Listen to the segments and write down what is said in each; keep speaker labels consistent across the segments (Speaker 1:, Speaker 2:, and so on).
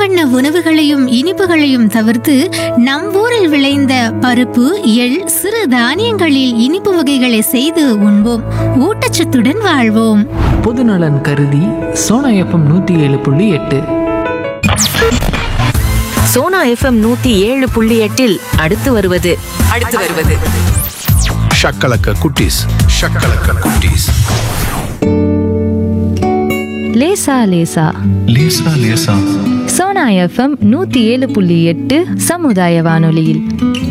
Speaker 1: வண்ண உணவுகளையும் இனிப்புகளையும் தவிர்த்து நம் ஊரில் விளைந்த பருப்பு எள் சிறு தானியங்களில் இனிப்பு வகைகளை செய்து உண்போம் ஊட்டச்சத்துடன் வாழ்வோம்
Speaker 2: பொதுநலன் கருதி சோனா எஃப்எம் நூற்றி ஏழு புள்ளி எட்டு
Speaker 3: சோனா எஃப்எம் நூத்தி ஏழு புள்ளி எட்டில் அடுத்து வருவது அடுத்து வருவது
Speaker 4: ஷக்கலக்க குட்டீஸ் ஷக்கலக்க குட்டீஸ்
Speaker 5: லேசா லேசா
Speaker 4: லேசா லேசா
Speaker 5: சோனா எஃப்எம் நூத்தி ஏழு புள்ளி எட்டு சமுதாய வானொலியில்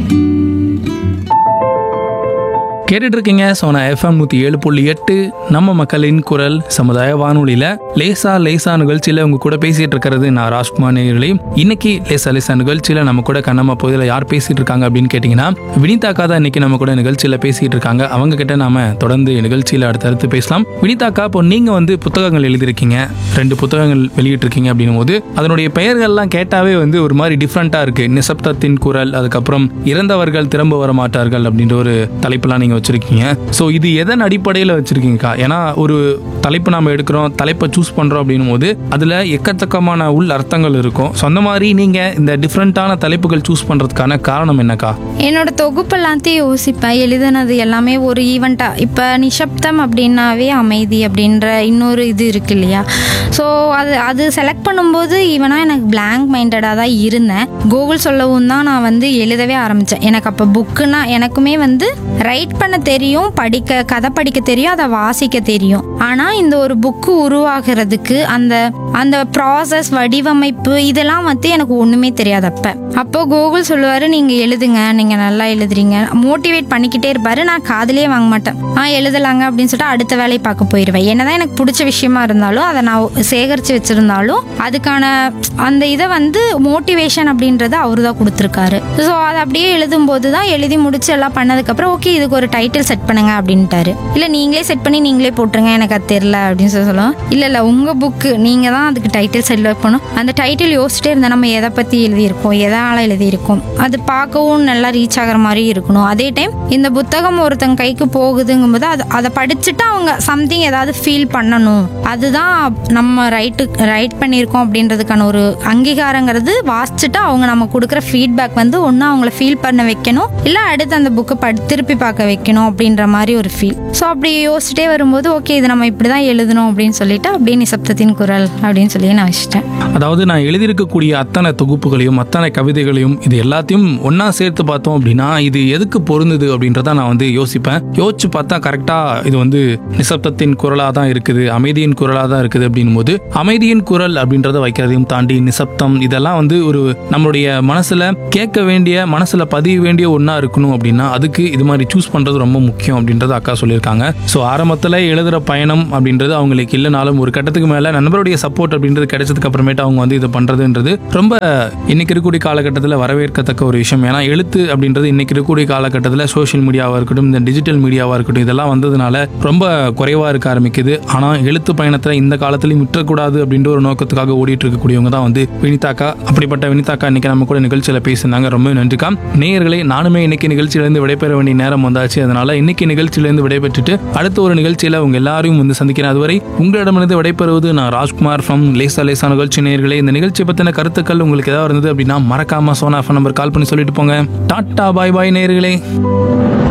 Speaker 6: கேட்டுட்டு இருக்கீங்க சோனா எஃப்எம் நூற்றி ஏழு புள்ளி எட்டு நம்ம மக்களின் குரல் சமுதாய வானொலியில் லேசா லேசா நிகழ்ச்சியில் உங்க கூட பேசிட்டு இருக்கிறது நான் ராஜ்குமார் நேயர்களே இன்னைக்கு லேசா லேசா நிகழ்ச்சியில் நம்ம கூட கண்ணம்மா பகுதியில் யார் பேசிட்டு இருக்காங்க அப்படின்னு கேட்டிங்கன்னா வினிதாக்கா தான் இன்னைக்கு நம்ம கூட நிகழ்ச்சியில் பேசிட்டு இருக்காங்க அவங்க கிட்ட நாம தொடர்ந்து நிகழ்ச்சியில் அடுத்தடுத்து பேசலாம் வினிதாக்கா இப்போ நீங்க வந்து புத்தகங்கள் எழுதியிருக்கீங்க ரெண்டு புத்தகங்கள் வெளியிட்டிருக்கீங்க அப்படின்னும் போது அதனுடைய பெயர்கள்லாம் கேட்டாவே வந்து ஒரு மாதிரி டிஃப்ரெண்ட்டாக இருக்கு நிசப்தத்தின் குரல் அதுக்கப்புறம் இறந்தவர்கள் திரும்ப வர மாட்டார்கள் அப்படின்ற ஒரு தலைப்பெல்லாம் நீங்க வச்சிருக்கீங்க ஸோ இது எதன் அடிப்படையில் வச்சிருக்கீங்கக்கா ஏன்னா ஒரு தலைப்பு நாம எடுக்கிறோம் தலைப்பை சூஸ் பண்றோம் அப்படின்னும் போது அதுல எக்கச்சக்கமான உள் அர்த்தங்கள் இருக்கும் ஸோ அந்த மாதிரி நீங்க இந்த டிஃப்ரெண்ட்டான தலைப்புகள் சூஸ் பண்றதுக்கான காரணம் என்னக்கா
Speaker 7: என்னோட தொகுப்பு எல்லாத்தையும் யோசிப்பேன் எழுதுனது எல்லாமே ஒரு ஈவெண்ட்டாக இப்போ நிஷப்தம் அப்படின்னாவே அமைதி அப்படின்ற இன்னொரு இது இருக்கு இல்லையா ஸோ அது அது செலக்ட் பண்ணும்போது ஈவனாக எனக்கு blank மைண்டடாக தான் இருந்தேன் கூகுள் சொல்லவும் தான் நான் வந்து எழுதவே ஆரம்பித்தேன் எனக்கு அப்போ புக்குனா எனக்குமே வந்து ரைட் பண்ண தெரியும் படிக்க கதை படிக்க தெரியும் அதை வாசிக்க தெரியும் ஆனால் இந்த ஒரு புக்கு உருவாகிறதுக்கு அந்த அந்த ப்ராசஸ் வடிவமைப்பு இதெல்லாம் வந்து எனக்கு ஒன்றுமே தெரியாது அப்போ அப்போ கூகுள் சொல்லுவார் நீங்கள் எழுதுங்க நீங்கள் நல்லா எழுதுறீங்க மோட்டிவேட் பண்ணிக்கிட்டே இருப்பார் நான் காதுலயே வாங்க மாட்டேன் ஆ எழுதலாங்க அப்படின்னு சொல்லிட்டு அடுத்த வேலையை பார்க்க போயிடுவேன் என்னதான் எனக்கு பிடிச்ச விஷயமா இருந்தாலும் அதை நான் சேகரித்து வச்சுருந்தாலும் அதுக்கான அந்த இதை வந்து மோட்டிவேஷன் அப்படின்றத அவர் தான் கொடுத்துருக்காரு ஸோ அதை அப்படியே எழுதும்போது தான் எழுதி முடிச்சு எல்லாம் பண்ணதுக்கப்புறம் ஓகே இதுக்கு ஒரு டைட்டில் செட் பண்ணுங்க அப்படின்ட்டாரு இல்லை நீங்களே செட் பண்ணி நீங்களே போட்டுருங்க எனக்கு அது தெரில அப்படின்னு சொல்லி சொல்லுவோம் இல்லை இல்லை உங்கள் புக்கு நீங்கள் தான் அதுக்கு டைட்டில் செட் பண்ணணும் அந்த டைட்டில் யோசிச்சிட்டே இருந்தால் நம்ம எதை பற்றி எழுதியிருக்கோம் எதனால் எழுதியிருக்கோம் அது பார்க்கவும் நல்லா ரீச் ஆகிற மாதிரி இருக்கணும் அதே டைம் இந்த புத்தகம் ஒருத்தங்க கைக்கு போகுதுங்கும்போது அது அதை படிச்சுட்டு அவங்க சம்திங் ஏதாவது ஃபீல் பண்ணணும் அதுதான் நம்ம ரைட்டு ரைட் பண்ணியிருக்கோம் அப்படின்றதுக்கான ஒரு அங்கீகாரங்கிறது வாசிச்சுட்டு அவங்க நம்ம கொடுக்குற ஃபீட்பேக் வந்து ஒன்று அவங்கள ஃபீல் பண்ண வைக்கணும் இல்லை அடுத்து அந்த புக்கை படி திருப்பி பார்க்க வைக்கணும் அப்படின்ற மாதிரி ஒரு ஃபீல் ஸோ அப்படி யோசிச்சுட்டே வரும்போது ஓகே இது நம்ம இப்படி தான் எழுதணும் அப்படின்னு சொல்லிட்டு அப்படியே நிசப்தத்தின் குரல் அப்படின்னு சொல்லி நான் வச்சிட்டேன்
Speaker 6: அதாவது நான் எழுதியிருக்கக்கூடிய அத்தனை தொகுப்புகளையும் அத்தனை கவிதைகளையும் இது எல்லாத்தையும் ஒண்ணா சேர்த்து பார்த்தோம் அப்படின்னா இது எதுக்கு பொருந்துது அப்படின்றத நான் வந்து யோசிப்பேன் யோசிச்சு பார்த்தா கரெக்டா இது வந்து நிசப்தத்தின் குரலா தான் இருக்குது அமைதியின் குரலா தான் இருக்குது அப்படின்னும் போது அமைதியின் குரல் அப்படின்றத வைக்கிறதையும் தாண்டி நிசப்தம் இதெல்லாம் வந்து ஒரு நம்மளுடைய மனசுல கேட்க வேண்டிய மனசுல பதிய வேண்டிய ஒண்ணா இருக்கணும் அப்படின்னா அதுக்கு இது மாதிரி சூஸ் பண்றது ரொம்ப முக்கியம் அப்படின்றத அக்கா சொல்லியிருக்காங்க ஸோ ஆரம்பத்தில் எழுதுற பயணம் அப்படின்றது அவங்களுக்கு இல்லைனாலும் ஒரு கட்டத்துக்கு மேல நண்பருடைய சப்போர்ட் அப்படின்றது கிடைச்சதுக்கு அப்புறமேட்டு அவங்க வந்து இதை பண்றதுன்றது ரொம்ப இன்னைக்கு இருக்கக்கூடிய காலகட்டத்தில் வரவேற்கத்தக்க ஒரு விஷயம் ஏன்னா எழுத்து அப்படின்றது இன்னைக்கு இருக்கக்கூடிய காலகட்டத்தில் சோஷியல் மீடியாவாக இருக்கட்டும் இந்த டிஜிட்டல் மீடியாவாக இருக்கட்டும் இதெல்லாம் வந்ததுனால ரொம்ப குறைவாக இருக்க ஆரம்பிக்குது ஆனால் எழுத்து பயணத்தில் இந்த காலத்துலையும் விட்டுறக்கூடாது அப்படின்ற ஒரு நோக்கத்துக்காக ஓடிட்டு இருக்கக்கூடியவங்க தான் வந்து வினிதாக்கா அப்படிப்பட்ட வினிதாக்கா இன்னைக்கு நம்ம கூட நிகழ்ச்சியில் பேசியிருந்தாங்க ரொம்ப நன்றிக்கா நேயர்களே நானுமே இன்னைக்கு நிகழ்ச்சியிலேருந்து விடைபெற வேண்டிய நேரம் வந்தாச்சு அதனால இன்னைக்கு நிகழ்ச்சியிலேருந்து விடைபெற்றுட்டு அடுத்த ஒரு நிகழ்ச்சியில் உங்க எல்லாரையும் வந்து சந்திக்கிறேன் அதுவரை உங்களிடமிருந்து விடைபெறுவது நான் ராஜ்குமார் ஃப்ரம் லேசா லேசா நிகழ்ச்சி நேயர்களே இந்த நிகழ்ச்சி பற்றின கருத்துக்கள் உங்களுக்கு ஏதாவது இருந்தது அப்படின்னா மறக்காம சோனா ஃபோன் நம்பர் கால் பண்ணி சொல்லிட்டு போங்க டாட்டா பாய் பாய் நேயர்களே